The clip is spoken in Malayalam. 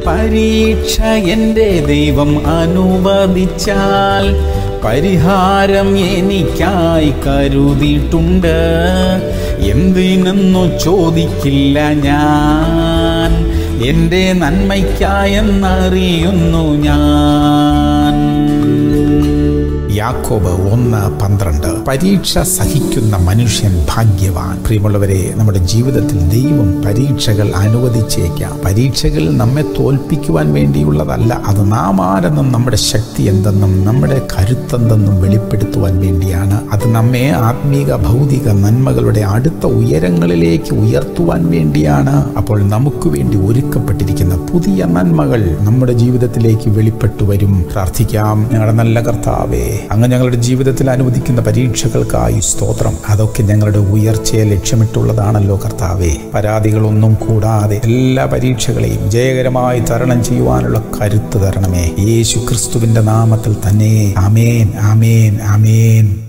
പരീക്ഷ എൻ്റെ ദൈവം അനുവദിച്ചാൽ പരിഹാരം എനിക്കായി കരുതിയിട്ടുണ്ട് എന്തിനെന്നു ചോദിക്കില്ല ഞാൻ എൻ്റെ നന്മയ്ക്കായെന്നറിയുന്നു ഞാൻ യാക്കോബ് ഒന്ന് പന്ത്രണ്ട് പരീക്ഷ സഹിക്കുന്ന മനുഷ്യൻ ഭാഗ്യവാൻ പ്രിയമുള്ളവരെ നമ്മുടെ ജീവിതത്തിൽ ദൈവം പരീക്ഷകൾ അനുവദിച്ചേക്കാം പരീക്ഷകൾ നമ്മെ തോൽപ്പിക്കുവാൻ വേണ്ടിയുള്ളതല്ല അത് നാം ആരെന്നും നമ്മുടെ ശക്തി എന്തെന്നും നമ്മുടെ കരുത്തെന്തെന്നും വെളിപ്പെടുത്തുവാൻ വേണ്ടിയാണ് അത് നമ്മെ ആത്മീക ഭൗതിക നന്മകളുടെ അടുത്ത ഉയരങ്ങളിലേക്ക് ഉയർത്തുവാൻ വേണ്ടിയാണ് അപ്പോൾ നമുക്ക് വേണ്ടി ഒരുക്കപ്പെട്ടിരിക്കുന്ന പുതിയ നന്മകൾ നമ്മുടെ ജീവിതത്തിലേക്ക് വെളിപ്പെട്ടു വരും പ്രാർത്ഥിക്കാം ഞങ്ങളുടെ നല്ല കർത്താവേ അങ്ങ് ഞങ്ങളുടെ ജീവിതത്തിൽ അനുവദിക്കുന്ന പരീക്ഷകൾക്കായി സ്തോത്രം അതൊക്കെ ഞങ്ങളുടെ ഉയർച്ചയെ ലക്ഷ്യമിട്ടുള്ളതാണല്ലോ കർത്താവേ പരാതികളൊന്നും കൂടാതെ എല്ലാ പരീക്ഷകളെയും ജയകരമായി തരണം ചെയ്യുവാനുള്ള കരുത്ത് തരണമേ യേശു ക്രിസ്തുവിന്റെ നാമത്തിൽ തന്നെ അമേൻ അമേൻ അമേൻ